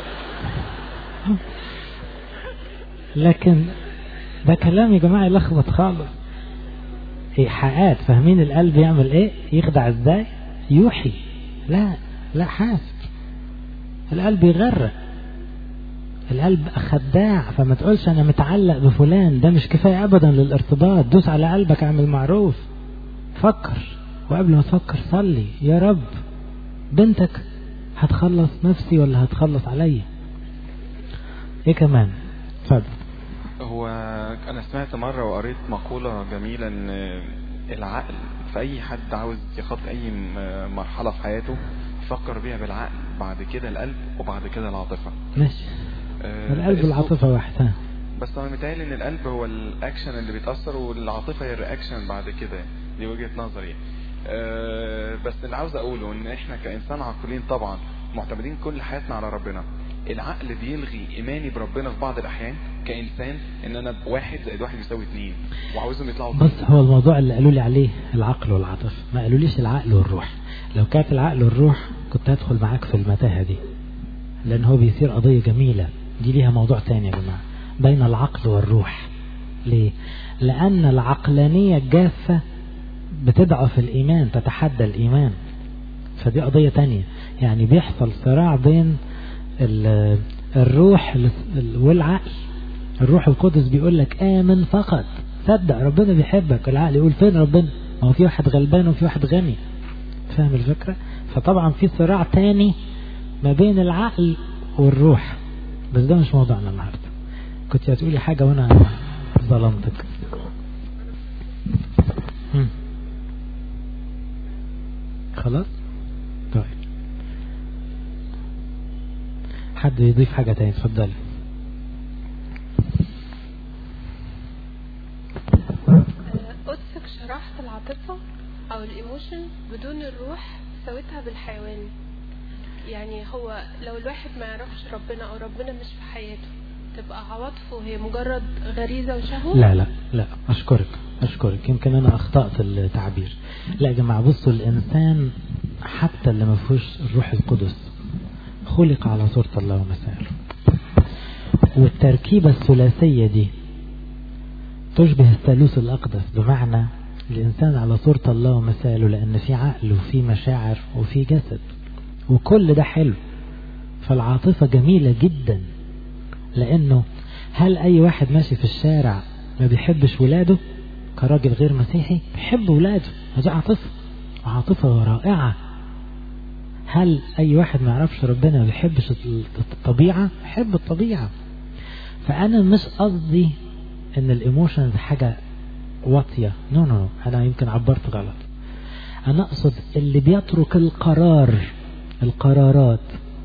لكن ده كلام يا جماعة يلخبط خالص إيحاءات فاهمين القلب يعمل ايه يخدع ازاي يوحي لا لا حاسب القلب يغرق القلب خداع فما تقولش انا متعلق بفلان ده مش كفاية ابدا للارتباط دوس على قلبك اعمل معروف فكر وقبل ما تفكر صلي يا رب بنتك هتخلص نفسي ولا هتخلص عليا ايه كمان اتفضل هو انا سمعت مرة وقريت مقولة جميلة ان العقل في اي حد عاوز يخطي اي م- مرحلة في حياته يفكر بيها بالعقل بعد كده القلب وبعد كده العاطفة ماشي آه، القلب باسلوب- والعاطفة واحد ها بس انا متهيألي ان القلب هو الاكشن اللي بيتأثر والعاطفة هي الرياكشن بعد كده دي وجهة نظري أه بس اللي عاوز اقوله ان احنا كانسان عاقلين طبعا معتمدين كل حياتنا على ربنا العقل بيلغي ايماني بربنا في بعض الاحيان كانسان ان انا واحد زائد واحد يساوي اتنين وعاوزهم يطلعوا بص هو الموضوع اللي قالوا لي عليه العقل والعاطفة ما قالوليش العقل والروح لو كانت العقل والروح كنت هدخل معاك في المتاهة دي لأن هو بيصير قضية جميلة دي ليها موضوع تاني يا جماعة بين العقل والروح ليه؟ لأن العقلانية الجافة بتضعف الإيمان تتحدى الإيمان فدي قضية تانية يعني بيحصل صراع بين ال- الروح والعقل الروح القدس بيقول لك آمن فقط صدق ربنا بيحبك العقل يقول فين ربنا ما هو في واحد غلبان وفي واحد غني فاهم الفكرة فطبعا في صراع تاني ما بين العقل والروح بس ده مش موضوعنا النهاردة كنت هتقولي حاجة وانا ظلمتك مم. خلاص طيب حد يضيف حاجة تاني اتفضلي قدسك شرحت العاطفة أو الإيموشن بدون الروح سويتها بالحيوان يعني هو لو الواحد ما يعرفش ربنا أو ربنا مش في حياته تبقى عواطفه هي مجرد غريزة وشهوة لا لا لا أشكرك أشكرك يمكن أنا أخطأت التعبير لا يا جماعة بصوا الإنسان حتى اللي ما فيهوش الروح القدس خلق على صورة الله ومثاله والتركيبة الثلاثية دي تشبه الثالوث الأقدس بمعنى الإنسان على صورة الله ومثاله لأن في عقل وفي مشاعر وفي جسد وكل ده حلو فالعاطفة جميلة جدا لأنه هل أي واحد ماشي في الشارع ما بيحبش ولاده كراجل غير مسيحي بيحب ولاده هذه عاطفة وعاطفة رائعة هل أي واحد ما يعرفش ربنا ما بيحبش الطبيعة بيحب الطبيعة فأنا مش قصدي ان الايموشنز حاجة واطية نو نو انا يمكن عبرت غلط انا اقصد اللي بيترك القرار القرارات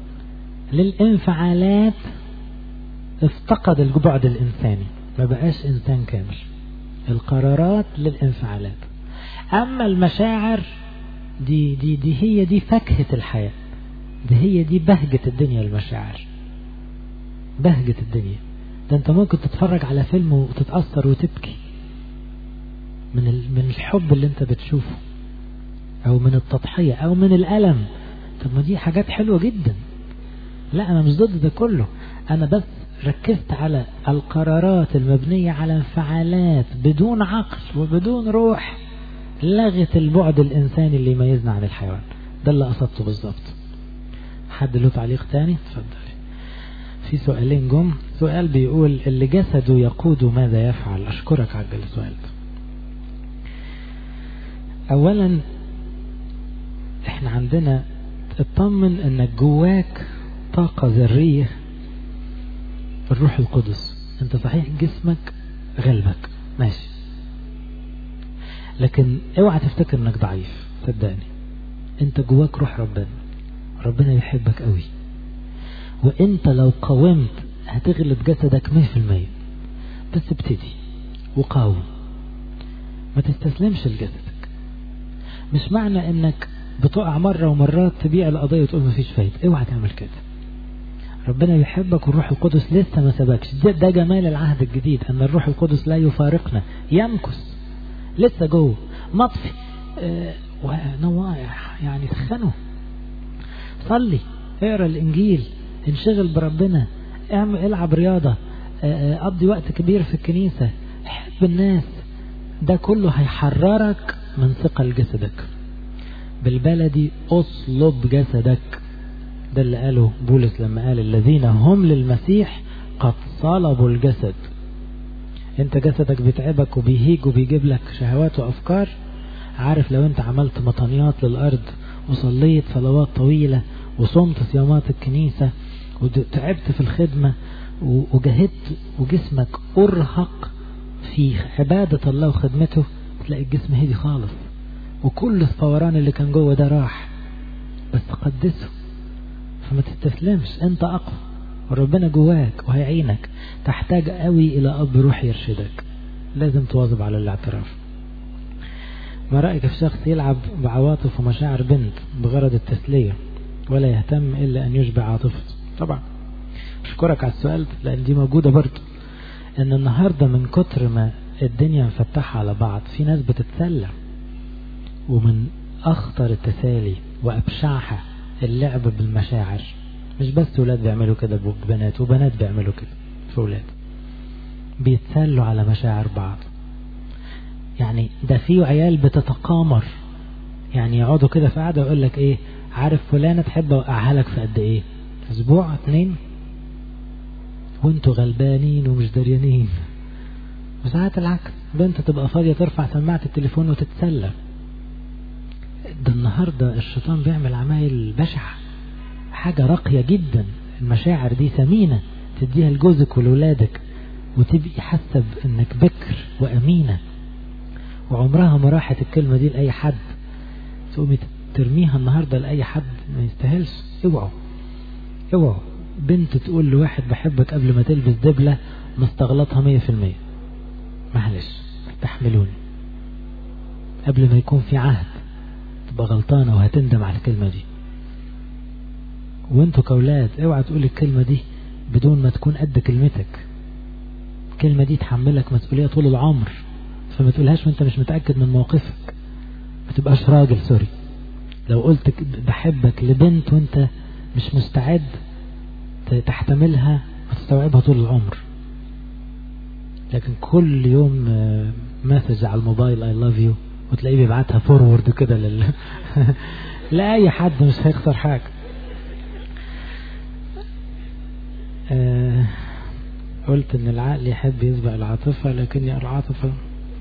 للانفعالات افتقد البعد الانساني ما بقاش انسان كامل القرارات للانفعالات اما المشاعر دي دي دي هي دي فاكهة الحياة دي هي دي بهجة الدنيا المشاعر بهجة الدنيا ده انت ممكن تتفرج على فيلم وتتأثر وتبكي من من الحب اللي انت بتشوفه او من التضحية او من الألم طب ما دي حاجات حلوة جدا لا انا مش ضد ده كله انا بس ركزت على القرارات المبنية على انفعالات بدون عقل وبدون روح لغت البعد الانساني اللي يميزنا عن الحيوان ده اللي قصدته بالظبط حد له تعليق تاني اتفضل في سؤالين جم سؤال بيقول اللي جسده يقود ماذا يفعل أشكرك على السؤال ده أولا احنا عندنا اطمن انك جواك طاقة ذرية الروح القدس انت صحيح جسمك غلبك ماشي لكن اوعى تفتكر انك ضعيف صدقني انت جواك روح ربنا ربنا يحبك قوي وانت لو قاومت هتغلب جسدك مية في المية بس ابتدي وقاوم ما تستسلمش لجسدك مش معنى انك بتقع مرة ومرات تبيع القضية وتقول مفيش فايدة اوعى تعمل كده ربنا يحبك والروح القدس لسه ما سبكش ده, ده جمال العهد الجديد ان الروح القدس لا يفارقنا يمكث لسه جوه مطفي آه ونوايح يعني سخنه صلي اقرا الانجيل انشغل بربنا اعمل العب رياضه قضي وقت كبير في الكنيسه حب الناس ده كله هيحررك من ثقل جسدك بالبلدي اصلب جسدك ده اللي قاله بولس لما قال الذين هم للمسيح قد صلبوا الجسد انت جسدك بيتعبك وبيهيج وبيجيب لك شهوات وافكار عارف لو انت عملت مطنيات للارض وصليت صلوات طويلة وصمت صيامات الكنيسة وتعبت في الخدمة وجهدت وجسمك ارهق في عبادة الله وخدمته تلاقي الجسم هدي خالص وكل الفوران اللي كان جوه ده راح بس قدسه فما تستسلمش انت اقوى وربنا جواك وهيعينك تحتاج قوي الى اب روح يرشدك لازم تواظب على الاعتراف ما رأيك في شخص يلعب بعواطف ومشاعر بنت بغرض التسلية ولا يهتم إلا أن يشبع عاطفته طبعا أشكرك على السؤال لأن دي موجودة برضه أن النهاردة من كتر ما الدنيا مفتحة على بعض في ناس بتتسلى ومن أخطر التسالي وأبشعها اللعب بالمشاعر مش بس ولاد بيعملوا كده ببنات وبنات بيعملوا كده في ولاد بيتسلوا على مشاعر بعض يعني ده في عيال بتتقامر يعني يقعدوا كده في قعده ويقول لك ايه عارف فلانه تحب اوقعها لك في قد ايه اسبوع اتنين وانتوا غلبانين ومش دريانين وساعات العكس بنت تبقى فاضيه ترفع سماعه التليفون وتتسلى ده النهارده الشيطان بيعمل عمايل بشعه حاجه راقيه جدا المشاعر دي ثمينه تديها لجوزك ولولادك وتبقي حاسه انك بكر وامينه وعمرها ما راحت الكلمة دي لأي حد تقومي ترميها النهاردة لأي حد ما يستاهلش اوعوا اوعوا بنت تقول لواحد بحبك قبل ما تلبس دبلة مستغلطها مية في المية معلش استحملوني قبل ما يكون في عهد تبقى غلطانة وهتندم على الكلمة دي وانتوا كولاد اوعى تقول الكلمة دي بدون ما تكون قد كلمتك الكلمة دي تحملك مسؤولية طول العمر فما تقولهاش وانت مش متأكد من موقفك ما تبقاش راجل سوري لو قلت بحبك لبنت وانت مش مستعد تحتملها وتستوعبها طول العمر لكن كل يوم مسج على الموبايل اي لاف يو وتلاقيه بيبعتها فورورد كده لل لا اي حد مش هيخسر حاجه آه قلت ان العقل يحب يسبق العاطفه لكن العاطفه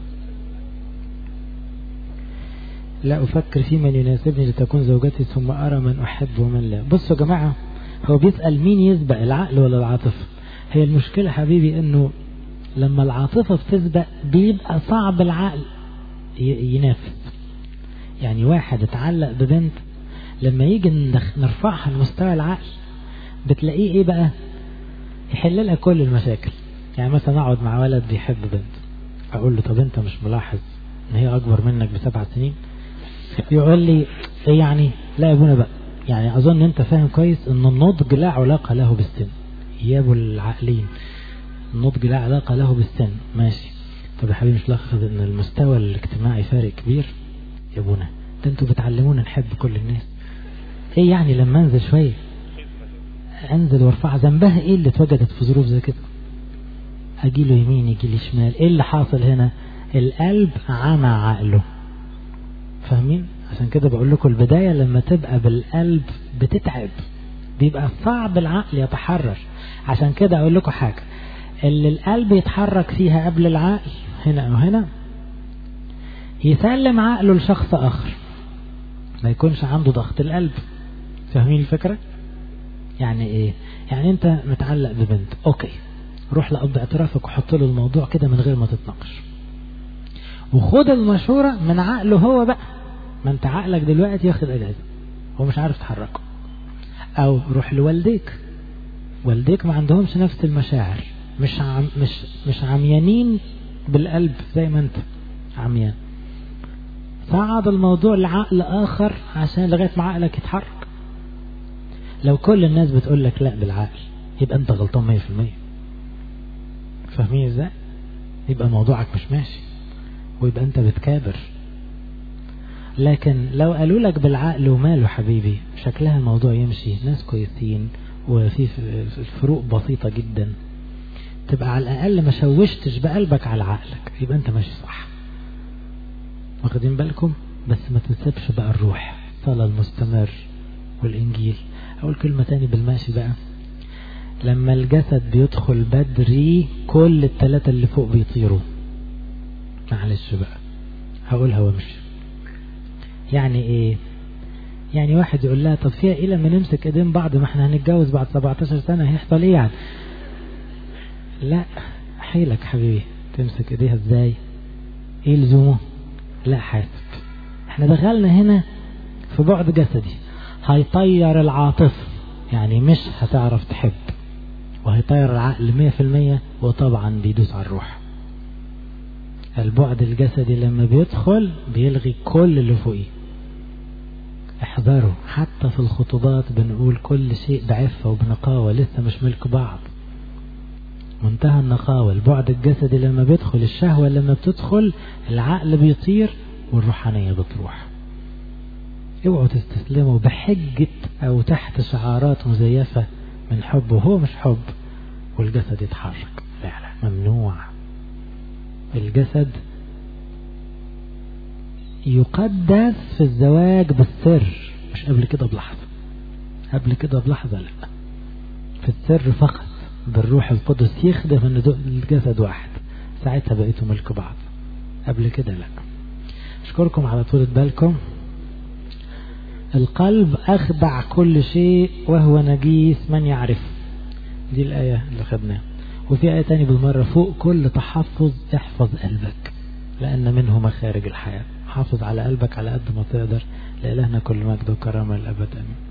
لا أفكر في من يناسبني لتكون زوجتي ثم أرى من أحب ومن لا بصوا يا جماعة هو بيسأل مين يسبق العقل ولا العاطفة هي المشكلة حبيبي أنه لما العاطفة بتسبق بيبقى صعب العقل ينافس يعني واحد اتعلق ببنت لما يجي نرفعها لمستوى العقل بتلاقيه ايه بقى يحل لها كل المشاكل يعني مثلا اقعد مع ولد بيحب بنت اقول له طب انت مش ملاحظ ان هي اكبر منك بسبع سنين يقول لي ايه يعني لا يا ابونا بقى يعني اظن انت فاهم كويس ان النضج لا علاقة له بالسن يا ابو العقلين النضج لا علاقة له بالسن ماشي طب يا حبيبي مش لاحظ ان المستوى الاجتماعي فارق كبير يا ابونا ده انتوا بتعلمونا نحب كل الناس ايه يعني لما انزل شوية انزل وارفعها ذنبها ايه اللي اتوجدت في ظروف زي كده اجي له يمين يجي لي شمال ايه اللي حاصل هنا القلب عمى عقله فاهمين عشان كده بقول لكم البداية لما تبقى بالقلب بتتعب بيبقى صعب العقل يتحرر عشان كده اقول لكم حاجة اللي القلب يتحرك فيها قبل العقل هنا او هنا يسلم عقله لشخص اخر ما يكونش عنده ضغط القلب فاهمين الفكرة يعني ايه يعني انت متعلق ببنت اوكي روح لأب اعترافك وحط له الموضوع كده من غير ما تتناقش وخد المشورة من عقله هو بقى ما انت عقلك دلوقتي ياخد اجازة هو مش عارف تحركه او روح لوالديك والديك ما عندهمش نفس المشاعر مش عم مش مش عميانين بالقلب زي ما انت عميان صعد الموضوع لعقل اخر عشان لغايه ما عقلك يتحرك لو كل الناس بتقول لك لا بالعقل يبقى انت غلطان 100% فاهمين ازاي يبقى موضوعك مش ماشي ويبقى انت بتكابر لكن لو قالوا لك بالعقل وماله حبيبي شكلها الموضوع يمشي ناس كويسين وفي الفروق بسيطة جدا تبقى على الأقل ما شوشتش بقلبك على عقلك يبقى أنت ماشي صح واخدين بالكم بس ما تنسبش بقى الروح الصلاة المستمر والإنجيل أقول كلمة تاني بالماشي بقى لما الجسد بيدخل بدري كل التلاتة اللي فوق بيطيروا معلش بقى هقولها وامشي يعني ايه يعني واحد يقول لها طب فيها ايه لما نمسك ايدين بعض ما احنا هنتجوز بعد 17 سنة هيحصل ايه يعني لا حيلك حبيبي تمسك ايديها ازاي ايه لزومه لا حاسب احنا دخلنا هنا في بعد جسدي هيطير العاطفة يعني مش هتعرف تحب وهيطير العقل مية في المية وطبعا بيدوس على الروح البعد الجسدي لما بيدخل بيلغي كل اللي فوقيه احذروا حتى في الخطوبات بنقول كل شيء بعفة وبنقاوة لسه مش ملك بعض منتهى النقاوة البعد الجسدي لما بيدخل الشهوة لما بتدخل العقل بيطير والروحانية بتروح اوعوا تستسلموا بحجة او تحت شعارات مزيفة من حب وهو مش حب والجسد يتحرك لا لا ممنوع الجسد يقدس في الزواج بالسر مش قبل كده بلحظة قبل كده بلحظة لا في السر فقط بالروح القدس يخدم ان الجسد واحد ساعتها بقيتوا ملك بعض قبل كده لا اشكركم على طولة بالكم القلب أخدع كل شيء وهو نجيس من يعرف دي الآية اللي خدناها وفي آية تاني بالمرة فوق كل تحفظ احفظ قلبك لأن منه مخارج الحياة حافظ على قلبك على قد ما تقدر لإلهنا كل مجد وكرامة الأبد أمين